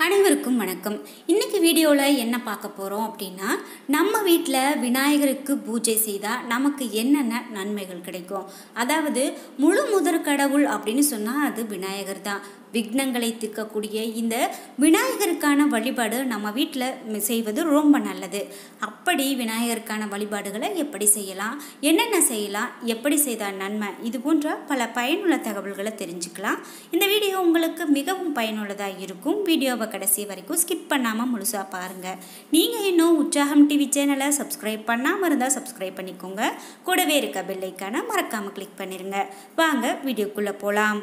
அனைவருக்கும் வணக்கம் இன்னைக்கு வீடியோவில் என்ன பார்க்க போகிறோம் அப்படின்னா நம்ம வீட்டில் விநாயகருக்கு பூஜை செய்தால் நமக்கு என்னென்ன நன்மைகள் கிடைக்கும் அதாவது முழு முதற் கடவுள் அப்படின்னு சொன்னால் அது விநாயகர் தான் விக்னங்களை தீர்க்கக்கூடிய இந்த விநாயகருக்கான வழிபாடு நம்ம வீட்டில் செய்வது ரொம்ப நல்லது அப்படி விநாயகருக்கான வழிபாடுகளை எப்படி செய்யலாம் என்னென்ன செய்யலாம் எப்படி செய்தால் நன்மை இது போன்ற பல பயனுள்ள தகவல்களை தெரிஞ்சுக்கலாம் இந்த வீடியோ உங்களுக்கு மிகவும் பயனுள்ளதாக இருக்கும் வீடியோவை கடைசி வரைக்கும் ஸ்கிப் பண்ணாமல் முழுசாக பாருங்கள் நீங்கள் இன்னும் உற்சாகம் டிவி சேனலை சப்ஸ்கிரைப் பண்ணாமல் இருந்தால் சப்ஸ்கிரைப் பண்ணிக்கோங்க கூடவே இருக்க பெல்லைக்கான மறக்காமல் கிளிக் பண்ணிடுங்க வாங்க வீடியோக்குள்ளே போகலாம்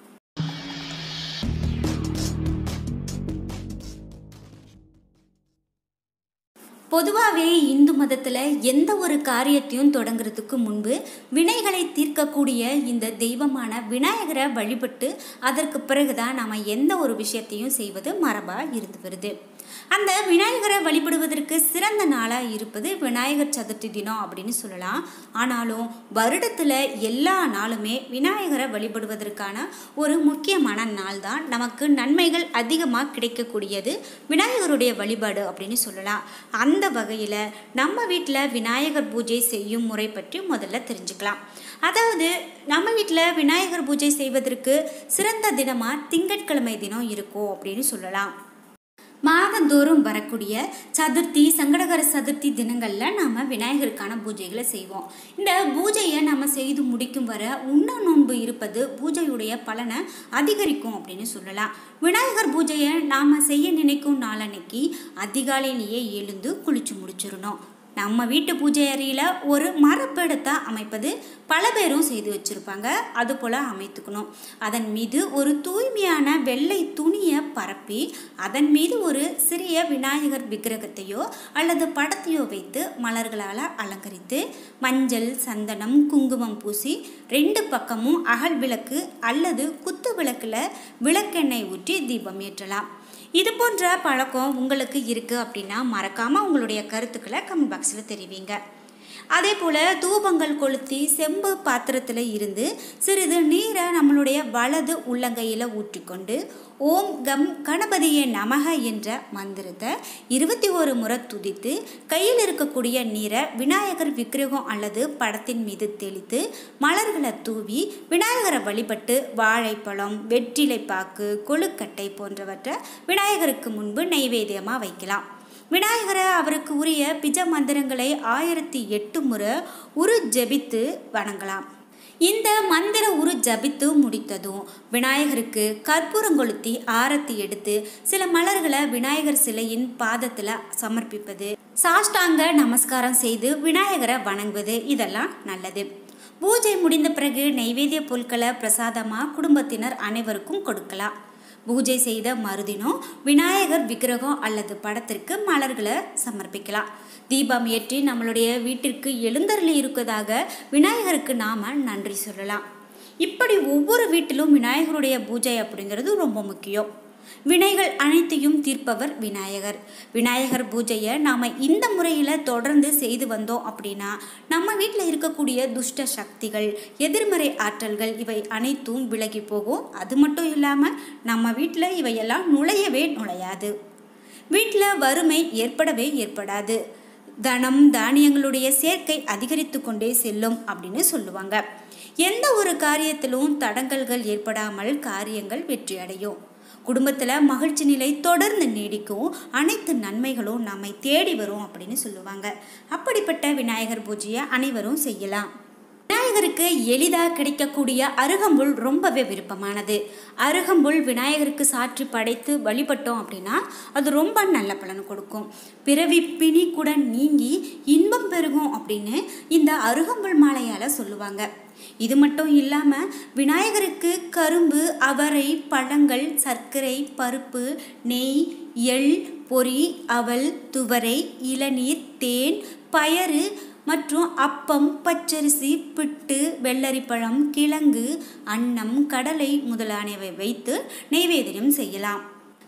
பொதுவாகவே இந்து மதத்தில் எந்த ஒரு காரியத்தையும் தொடங்குறதுக்கு முன்பு வினைகளை தீர்க்கக்கூடிய இந்த தெய்வமான விநாயகரை வழிபட்டு அதற்கு பிறகுதான் நம்ம எந்த ஒரு விஷயத்தையும் செய்வது மரபாக இருந்து வருது அந்த விநாயகரை வழிபடுவதற்கு சிறந்த நாளாக இருப்பது விநாயகர் சதுர்த்தி தினம் அப்படின்னு சொல்லலாம் ஆனாலும் வருடத்தில் எல்லா நாளுமே விநாயகரை வழிபடுவதற்கான ஒரு முக்கியமான நாள் தான் நமக்கு நன்மைகள் அதிகமாக கிடைக்கக்கூடியது விநாயகருடைய வழிபாடு அப்படின்னு சொல்லலாம் அந்த வகையில் நம்ம வீட்டில் விநாயகர் பூஜை செய்யும் முறை பற்றி முதல்ல தெரிஞ்சுக்கலாம் அதாவது நம்ம வீட்டில் விநாயகர் பூஜை செய்வதற்கு சிறந்த தினமாக திங்கட்கிழமை தினம் இருக்கும் அப்படின்னு சொல்லலாம் மாதந்தோறும் வரக்கூடிய சதுர்த்தி சங்கடகர சதுர்த்தி தினங்களில் நாம் விநாயகருக்கான பூஜைகளை செய்வோம் இந்த பூஜையை நம்ம செய்து முடிக்கும் வர உண்ண நோன்பு இருப்பது பூஜையுடைய பலனை அதிகரிக்கும் அப்படின்னு சொல்லலாம் விநாயகர் பூஜையை நாம் செய்ய நினைக்கும் நாளன்னைக்கு அதிகாலையிலேயே எழுந்து குளிச்சு முடிச்சிடணும் நம்ம வீட்டு பூஜை அறையில் ஒரு மரப்பெடுத்தை அமைப்பது பல பேரும் செய்து வச்சுருப்பாங்க அது போல் அமைத்துக்கணும் அதன் மீது ஒரு தூய்மையான வெள்ளை துணியை பரப்பி அதன் மீது ஒரு சிறிய விநாயகர் விக்கிரகத்தையோ அல்லது படத்தையோ வைத்து மலர்களால் அலங்கரித்து மஞ்சள் சந்தனம் குங்குமம் பூசி ரெண்டு பக்கமும் அகல் விளக்கு அல்லது குத்து விளக்கில் விளக்கெண்ணெய் ஊற்றி தீபம் ஏற்றலாம் இது போன்ற பழக்கம் உங்களுக்கு இருக்குது அப்படின்னா மறக்காமல் உங்களுடைய கருத்துக்களை கமெண்ட் பாக்ஸில் தெரிவிங்க அதே போல் தூபங்கள் கொளுத்தி செம்பு பாத்திரத்தில் இருந்து சிறிது நீரை நம்மளுடைய வலது உள்ளங்கையில் ஊற்றிக்கொண்டு ஓம் கம் கணபதியே நமக என்ற மந்திரத்தை இருபத்தி ஒரு முறை துதித்து கையில் இருக்கக்கூடிய நீரை விநாயகர் விக்கிரகம் அல்லது படத்தின் மீது தெளித்து மலர்களை தூவி விநாயகரை வழிபட்டு வாழைப்பழம் வெற்றிலை பாக்கு கொழுக்கட்டை போன்றவற்றை விநாயகருக்கு முன்பு நைவேத்தியமாக வைக்கலாம் விநாயகரை அவருக்கு உரிய பிஜ மந்திரங்களை ஆயிரத்தி எட்டு முறை உரு ஜெபித்து வணங்கலாம் இந்த மந்திர உரு ஜபித்து முடித்ததும் விநாயகருக்கு கற்பூரம் கொளுத்தி ஆரத்தி எடுத்து சில மலர்களை விநாயகர் சிலையின் பாதத்தில் சமர்ப்பிப்பது சாஷ்டாங்க நமஸ்காரம் செய்து விநாயகரை வணங்குவது இதெல்லாம் நல்லது பூஜை முடிந்த பிறகு நைவேத்திய பொருட்களை பிரசாதமாக குடும்பத்தினர் அனைவருக்கும் கொடுக்கலாம் பூஜை செய்த மறுதினம் விநாயகர் விக்கிரகம் அல்லது படத்திற்கு மலர்களை சமர்ப்பிக்கலாம் தீபம் ஏற்றி நம்மளுடைய வீட்டிற்கு எழுந்தருளி இருக்கதாக விநாயகருக்கு நாம் நன்றி சொல்லலாம் இப்படி ஒவ்வொரு வீட்டிலும் விநாயகருடைய பூஜை அப்படிங்கிறது ரொம்ப முக்கியம் வினைகள் அனைத்தையும் தீர்ப்பவர் விநாயகர் விநாயகர் பூஜையை நாம் இந்த முறையில் தொடர்ந்து செய்து வந்தோம் அப்படின்னா நம்ம வீட்டில் இருக்கக்கூடிய துஷ்ட சக்திகள் எதிர்மறை ஆற்றல்கள் இவை அனைத்தும் விலகி போகும் அது மட்டும் இல்லாமல் நம்ம வீட்டில் இவையெல்லாம் நுழையவே நுழையாது வீட்டில் வறுமை ஏற்படவே ஏற்படாது தனம் தானியங்களுடைய சேர்க்கை அதிகரித்து கொண்டே செல்லும் அப்படின்னு சொல்லுவாங்க எந்த ஒரு காரியத்திலும் தடங்கல்கள் ஏற்படாமல் காரியங்கள் வெற்றி அடையும் குடும்பத்தில் மகிழ்ச்சி நிலை தொடர்ந்து நீடிக்கும் அனைத்து நன்மைகளும் நம்மை தேடி வரும் அப்படின்னு சொல்லுவாங்க அப்படிப்பட்ட விநாயகர் பூஜையை அனைவரும் செய்யலாம் விநாயகருக்கு எளிதாக கிடைக்கக்கூடிய அருகம்புல் ரொம்பவே விருப்பமானது அருகம்புல் விநாயகருக்கு சாற்றி படைத்து வழிபட்டோம் அப்படின்னா அது ரொம்ப நல்ல பலன் கொடுக்கும் பிறவி பிணி கூட நீங்கி இன்பம் பெருகும் அப்படின்னு இந்த அருகம்புல் மாலையால் சொல்லுவாங்க இது மட்டும் இல்லாமல் விநாயகருக்கு கரும்பு அவரை பழங்கள் சர்க்கரை பருப்பு நெய் எள் பொரி அவல் துவரை இளநீர் தேன் பயறு மற்றும் அப்பம் பச்சரிசி பிட்டு வெள்ளரிப்பழம் கிழங்கு அன்னம் கடலை முதலானவை வைத்து நைவேத்தியம் செய்யலாம்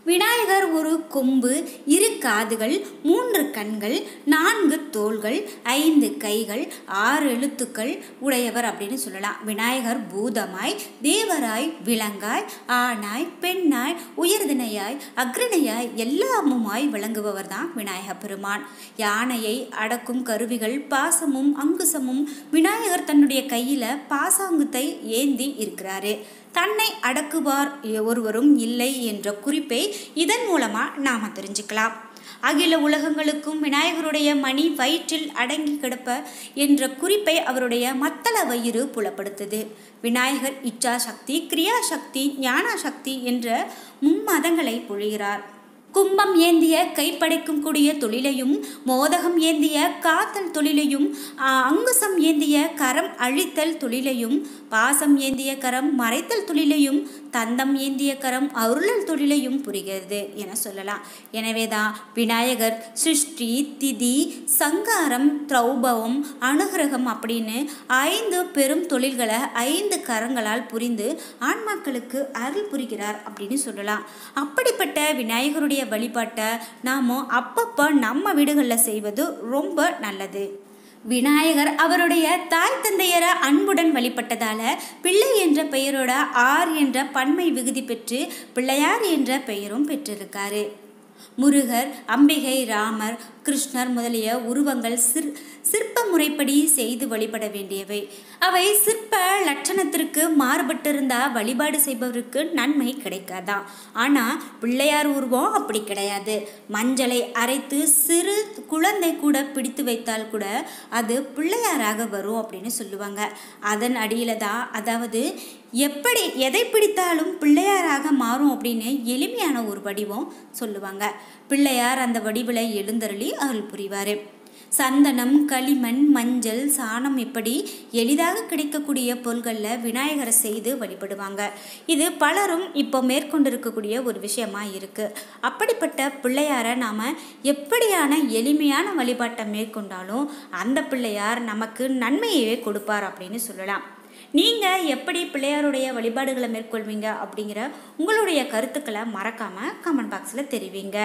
விநாயகர் ஒரு கொம்பு இரு காதுகள் மூன்று கண்கள் நான்கு தோள்கள் ஐந்து கைகள் ஆறு எழுத்துக்கள் உடையவர் அப்படின்னு சொல்லலாம் விநாயகர் பூதமாய் தேவராய் விலங்காய் ஆணாய் பெண்ணாய் உயர்தினையாய் அக்ரணையாய் எல்லாமுமாய் விளங்குபவர் தான் விநாயக பெருமான் யானையை அடக்கும் கருவிகள் பாசமும் அங்குசமும் விநாயகர் தன்னுடைய கையில் பாசாங்குத்தை ஏந்தி இருக்கிறாரு தன்னை அடக்குவார் ஒருவரும் இல்லை என்ற குறிப்பை இதன் மூலமாக நாம் தெரிஞ்சுக்கலாம் அகில உலகங்களுக்கும் விநாயகருடைய மணி வயிற்றில் அடங்கி கிடப்ப என்ற குறிப்பை அவருடைய மத்தள வயிறு புலப்படுத்துது விநாயகர் இச்சா சக்தி கிரியா சக்தி ஞான சக்தி என்ற மும்மதங்களை பொழிகிறார் கும்பம் ஏந்திய கைப்படைக்கும் கூடிய தொழிலையும் மோதகம் ஏந்திய காத்தல் தொழிலையும் அங்குசம் ஏந்திய கரம் அழித்தல் தொழிலையும் பாசம் ஏந்திய கரம் மறைத்தல் தொழிலையும் தந்தம் ஏந்திய கரம் அருளல் தொழிலையும் புரிகிறது என சொல்லலாம் எனவே தான் விநாயகர் சிருஷ்டி திதி சங்காரம் திரௌபவம் அனுகிரகம் அப்படின்னு ஐந்து பெரும் தொழில்களை ஐந்து கரங்களால் புரிந்து ஆன்மாக்களுக்கு அருள் புரிகிறார் அப்படின்னு சொல்லலாம் அப்படிப்பட்ட விநாயகருடைய வழிபாட்டை நாம் அப்பப்போ நம்ம வீடுகளில் செய்வது ரொம்ப நல்லது விநாயகர் அவருடைய தாய் தந்தையரை அன்புடன் வழிபட்டதால பிள்ளை என்ற பெயரோட ஆர் என்ற பன்மை விகுதி பெற்று பிள்ளையார் என்ற பெயரும் பெற்றிருக்காரு முருகர் அம்பிகை ராமர் கிருஷ்ணர் முதலிய உருவங்கள் சிற் சிற்ப முறைப்படி செய்து வழிபட வேண்டியவை அவை சிற்ப லட்சணத்திற்கு மாறுபட்டிருந்தா வழிபாடு செய்பவருக்கு நன்மை கிடைக்காதான் ஆனால் பிள்ளையார் உருவம் அப்படி கிடையாது மஞ்சளை அரைத்து சிறு குழந்தை கூட பிடித்து வைத்தால் கூட அது பிள்ளையாராக வரும் அப்படின்னு சொல்லுவாங்க அதன் அடியில் தான் அதாவது எப்படி எதை பிடித்தாலும் பிள்ளையாராக மாறும் அப்படின்னு எளிமையான ஒரு வடிவம் சொல்லுவாங்க பிள்ளையார் அந்த வடிவில் எழுந்தருளி அருள் புரிவார் சந்தனம் களிமண் மஞ்சள் சாணம் இப்படி எளிதாக கிடைக்கக்கூடிய பொருள்களில் விநாயகரை செய்து வழிபடுவாங்க இது பலரும் இப்போ மேற்கொண்டிருக்கக்கூடிய ஒரு விஷயமா இருக்குது அப்படிப்பட்ட பிள்ளையாரை நாம் எப்படியான எளிமையான வழிபாட்டை மேற்கொண்டாலும் அந்த பிள்ளையார் நமக்கு நன்மையவே கொடுப்பார் அப்படின்னு சொல்லலாம் நீங்கள் எப்படி பிள்ளையாருடைய வழிபாடுகளை மேற்கொள்வீங்க அப்படிங்கிற உங்களுடைய கருத்துக்களை மறக்காமல் கமெண்ட் பாக்ஸில் தெரிவிங்க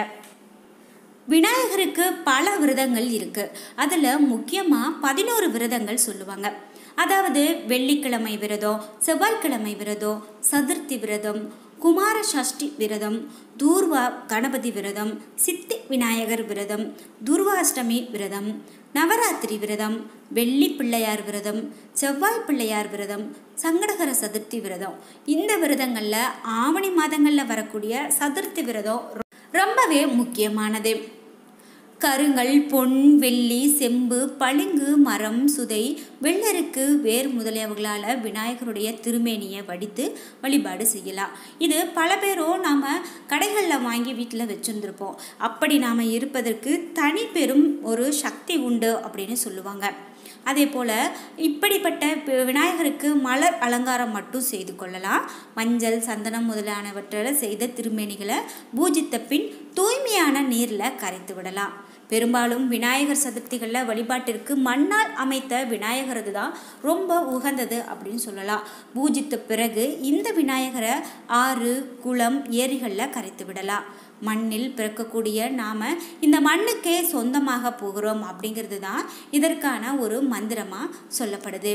விநாயகருக்கு பல விரதங்கள் இருக்குது அதில் முக்கியமாக பதினோரு விரதங்கள் சொல்லுவாங்க அதாவது வெள்ளிக்கிழமை விரதம் செவ்வாய்க்கிழமை விரதம் சதுர்த்தி விரதம் குமார சஷ்டி விரதம் தூர்வா கணபதி விரதம் சித்தி விநாயகர் விரதம் துர்வாஷ்டமி விரதம் நவராத்திரி விரதம் வெள்ளி பிள்ளையார் விரதம் செவ்வாய் பிள்ளையார் விரதம் சங்கடகர சதுர்த்தி விரதம் இந்த விரதங்களில் ஆவணி மாதங்களில் வரக்கூடிய சதுர்த்தி விரதம் ரொம்பவே முக்கியமானது கருங்கல் பொன் வெள்ளி செம்பு பளிங்கு மரம் சுதை வெள்ளருக்கு வேர் முதலியவர்களால் விநாயகருடைய திருமேனியை வடித்து வழிபாடு செய்யலாம் இது பல பேரும் நாம் கடைகளில் வாங்கி வீட்டில் வச்சுருந்துருப்போம் அப்படி நாம் இருப்பதற்கு தனி பெரும் ஒரு சக்தி உண்டு அப்படின்னு சொல்லுவாங்க அதே போல் இப்படிப்பட்ட விநாயகருக்கு மலர் அலங்காரம் மட்டும் செய்து கொள்ளலாம் மஞ்சள் சந்தனம் முதலானவற்றால் செய்த திருமேனிகளை பூஜித்த பின் தூய்மையான நீரில் கரைத்து விடலாம் பெரும்பாலும் விநாயகர் சதுர்த்திகளில் வழிபாட்டிற்கு மண்ணால் அமைத்த விநாயகரது தான் ரொம்ப உகந்தது அப்படின்னு சொல்லலாம் பூஜித்த பிறகு இந்த விநாயகரை ஆறு குளம் ஏரிகளில் கரைத்து விடலாம் மண்ணில் பிறக்கக்கூடிய நாம் இந்த மண்ணுக்கே சொந்தமாக போகிறோம் அப்படிங்கிறது தான் இதற்கான ஒரு மந்திரமாக சொல்லப்படுது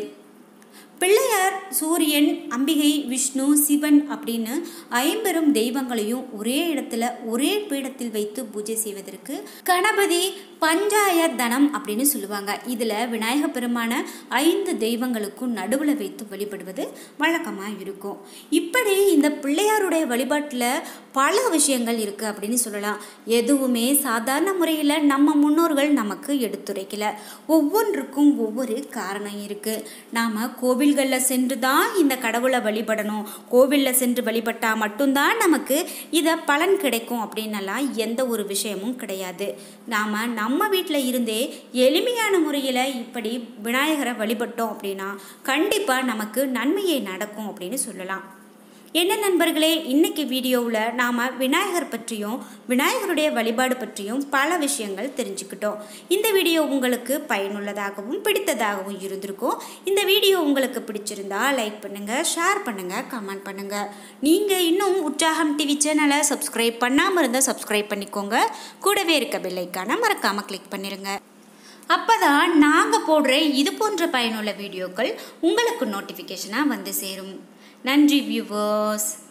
பிள்ளையார் சூரியன் அம்பிகை விஷ்ணு சிவன் அப்படின்னு ஐம்பெரும் தெய்வங்களையும் ஒரே இடத்துல ஒரே பீடத்தில் வைத்து பூஜை செய்வதற்கு கணபதி பஞ்சாய தனம் அப்படின்னு சொல்லுவாங்க இதில் விநாயக பெருமான ஐந்து தெய்வங்களுக்கும் நடுவில் வைத்து வழிபடுவது வழக்கமாக இருக்கும் இப்படி இந்த பிள்ளையாருடைய வழிபாட்டில் பல விஷயங்கள் இருக்குது அப்படின்னு சொல்லலாம் எதுவுமே சாதாரண முறையில் நம்ம முன்னோர்கள் நமக்கு எடுத்துரைக்கல ஒவ்வொன்றுக்கும் ஒவ்வொரு காரணம் இருக்குது நாம் கோவில்களில் சென்று தான் இந்த கடவுளை வழிபடணும் கோவிலில் சென்று வழிபட்டால் மட்டும்தான் நமக்கு இதை பலன் கிடைக்கும் அப்படின்னலாம் எந்த ஒரு விஷயமும் கிடையாது நாம் நம்ம வீட்டில் இருந்தே எளிமையான முறையில் இப்படி விநாயகரை வழிபட்டோம் அப்படின்னா கண்டிப்பாக நமக்கு நன்மையை நடக்கும் அப்படின்னு சொல்லலாம் என்ன நண்பர்களே இன்னைக்கு வீடியோவில் நாம் விநாயகர் பற்றியும் விநாயகருடைய வழிபாடு பற்றியும் பல விஷயங்கள் தெரிஞ்சுக்கிட்டோம் இந்த வீடியோ உங்களுக்கு பயனுள்ளதாகவும் பிடித்ததாகவும் இருந்திருக்கும் இந்த வீடியோ உங்களுக்கு பிடிச்சிருந்தா லைக் பண்ணுங்கள் ஷேர் பண்ணுங்கள் கமெண்ட் பண்ணுங்கள் நீங்கள் இன்னும் உற்சாகம் டிவி சேனலை சப்ஸ்கிரைப் பண்ணாமல் இருந்தால் சப்ஸ்கிரைப் பண்ணிக்கோங்க கூடவே இருக்க பெல்லைக்கான மறக்காமல் கிளிக் பண்ணிடுங்க அப்பதான் நாங்கள் போடுற இது போன்ற பயனுள்ள வீடியோக்கள் உங்களுக்கு நோட்டிஃபிகேஷனாக வந்து சேரும் நன்றி வியூவர்ஸ்